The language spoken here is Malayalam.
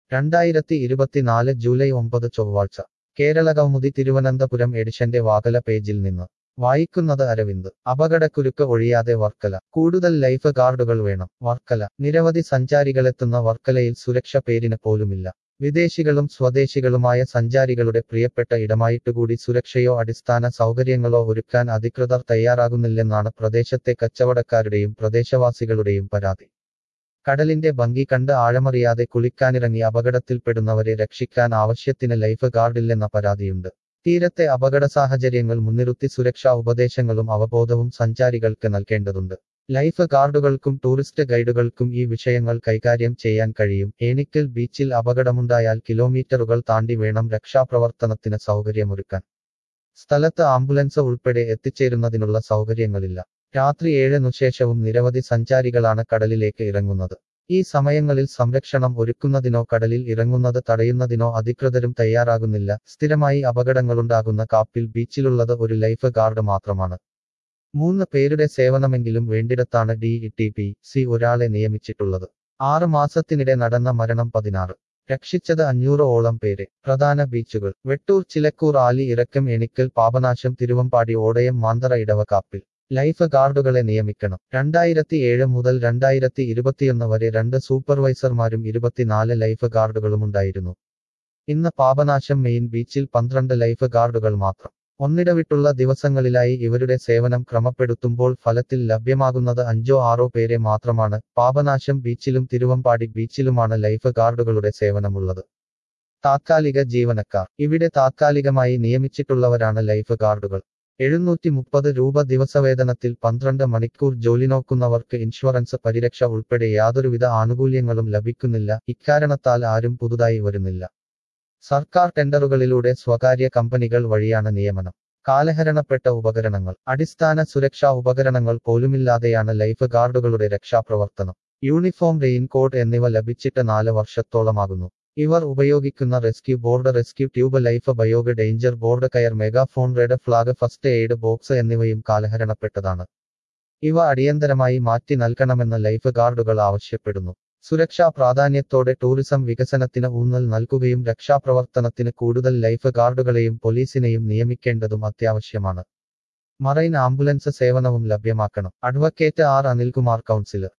രണ്ടായിരത്തി ഇരുപത്തിനാല് ജൂലൈ ഒമ്പത് ചൊവ്വാഴ്ച കേരളകൗമുദി തിരുവനന്തപുരം എഡിഷന്റെ വാകല പേജിൽ നിന്ന് വായിക്കുന്നത് അരവിന്ദ് അപകടക്കുരുക്ക് ഒഴിയാതെ വർക്കല കൂടുതൽ ലൈഫ് ഗാർഡുകൾ വേണം വർക്കല നിരവധി സഞ്ചാരികളെത്തുന്ന വർക്കലയിൽ സുരക്ഷ പേരിന് പോലുമില്ല വിദേശികളും സ്വദേശികളുമായ സഞ്ചാരികളുടെ പ്രിയപ്പെട്ട ഇടമായിട്ടുകൂടി സുരക്ഷയോ അടിസ്ഥാന സൗകര്യങ്ങളോ ഒരുക്കാൻ അധികൃതർ തയ്യാറാകുന്നില്ലെന്നാണ് പ്രദേശത്തെ കച്ചവടക്കാരുടെയും പ്രദേശവാസികളുടെയും പരാതി കടലിന്റെ ഭംഗി കണ്ട് ആഴമറിയാതെ കുളിക്കാനിറങ്ങി അപകടത്തിൽപ്പെടുന്നവരെ രക്ഷിക്കാൻ ആവശ്യത്തിന് ലൈഫ് ഗാർഡില്ലെന്ന പരാതിയുണ്ട് തീരത്തെ അപകട സാഹചര്യങ്ങൾ മുൻനിർത്തി സുരക്ഷാ ഉപദേശങ്ങളും അവബോധവും സഞ്ചാരികൾക്ക് നൽകേണ്ടതുണ്ട് ലൈഫ് ഗാർഡുകൾക്കും ടൂറിസ്റ്റ് ഗൈഡുകൾക്കും ഈ വിഷയങ്ങൾ കൈകാര്യം ചെയ്യാൻ കഴിയും ഏണിക്കൽ ബീച്ചിൽ അപകടമുണ്ടായാൽ കിലോമീറ്ററുകൾ താണ്ടി വേണം രക്ഷാപ്രവർത്തനത്തിന് സൗകര്യമൊരുക്കാൻ സ്ഥലത്ത് ആംബുലൻസ് ഉൾപ്പെടെ എത്തിച്ചേരുന്നതിനുള്ള സൗകര്യങ്ങളില്ല രാത്രി ഏഴിനു ശേഷവും നിരവധി സഞ്ചാരികളാണ് കടലിലേക്ക് ഇറങ്ങുന്നത് ഈ സമയങ്ങളിൽ സംരക്ഷണം ഒരുക്കുന്നതിനോ കടലിൽ ഇറങ്ങുന്നത് തടയുന്നതിനോ അധികൃതരും തയ്യാറാകുന്നില്ല സ്ഥിരമായി അപകടങ്ങളുണ്ടാകുന്ന കാപ്പിൽ ബീച്ചിലുള്ളത് ഒരു ലൈഫ് ഗാർഡ് മാത്രമാണ് മൂന്ന് പേരുടെ സേവനമെങ്കിലും വേണ്ടിടത്താണ് ഡി ടി പി സി ഒരാളെ നിയമിച്ചിട്ടുള്ളത് ആറ് മാസത്തിനിടെ നടന്ന മരണം പതിനാറ് രക്ഷിച്ചത് അഞ്ഞൂറോളം പേരെ പ്രധാന ബീച്ചുകൾ വെട്ടൂർ ചിലക്കൂർ ആലി ഇറക്കം എണിക്കൽ പാപനാശം തിരുവമ്പാടി ഓടയം മാന്തറ ഇടവ കാപ്പിൽ ലൈഫ് ഗാർഡുകളെ നിയമിക്കണം രണ്ടായിരത്തി ഏഴ് മുതൽ രണ്ടായിരത്തി ഇരുപത്തിയൊന്ന് വരെ രണ്ട് സൂപ്പർവൈസർമാരും ഇരുപത്തിനാല് ലൈഫ് ഗാർഡുകളുമുണ്ടായിരുന്നു ഇന്ന് പാപനാശം മെയിൻ ബീച്ചിൽ പന്ത്രണ്ട് ലൈഫ് ഗാർഡുകൾ മാത്രം ഒന്നിടവിട്ടുള്ള ദിവസങ്ങളിലായി ഇവരുടെ സേവനം ക്രമപ്പെടുത്തുമ്പോൾ ഫലത്തിൽ ലഭ്യമാകുന്നത് അഞ്ചോ ആറോ പേരെ മാത്രമാണ് പാപനാശം ബീച്ചിലും തിരുവമ്പാടി ബീച്ചിലുമാണ് ലൈഫ് ഗാർഡുകളുടെ സേവനമുള്ളത് താത്കാലിക ജീവനക്കാർ ഇവിടെ താത്കാലികമായി നിയമിച്ചിട്ടുള്ളവരാണ് ലൈഫ് ഗാർഡുകൾ എഴുന്നൂറ്റി മുപ്പത് രൂപ ദിവസവേതനത്തിൽ പന്ത്രണ്ട് മണിക്കൂർ ജോലി നോക്കുന്നവർക്ക് ഇൻഷുറൻസ് പരിരക്ഷ ഉൾപ്പെടെ യാതൊരുവിധ ആനുകൂല്യങ്ങളും ലഭിക്കുന്നില്ല ഇക്കാരണത്താൽ ആരും പുതുതായി വരുന്നില്ല സർക്കാർ ടെൻഡറുകളിലൂടെ സ്വകാര്യ കമ്പനികൾ വഴിയാണ് നിയമനം കാലഹരണപ്പെട്ട ഉപകരണങ്ങൾ അടിസ്ഥാന സുരക്ഷാ ഉപകരണങ്ങൾ പോലുമില്ലാതെയാണ് ലൈഫ് ഗാർഡുകളുടെ രക്ഷാപ്രവർത്തനം യൂണിഫോം റെയിൻകോട്ട് എന്നിവ ലഭിച്ചിട്ട് നാല് വർഷത്തോളമാകുന്നു ഇവർ ഉപയോഗിക്കുന്ന rescue board rescue tube life buoy danger board കയർ megaphone red flag first aid box എന്നിവയും കാലഹരണപ്പെട്ടതാണ് ഇവ അടിയന്തരമായി മാറ്റി നൽകണമെന്ന് ലൈഫ് ഗാർഡുകൾ ആവശ്യപ്പെടുന്നു സുരക്ഷാ പ്രാധാന്യത്തോടെ ടൂറിസം വികസനത്തിന് ഊന്നൽ നൽകുകയും രക്ഷാപ്രവർത്തനത്തിന് കൂടുതൽ ലൈഫ് ഗാർഡുകളെയും പോലീസിനെയും നിയമിക്കേണ്ടതും അത്യാവശ്യമാണ് മറൈൻ ആംബുലൻസ് സേവനവും ലഭ്യമാക്കണം അഡ്വക്കേറ്റ് ആർ അനിൽകുമാർ കൗൺസിലർ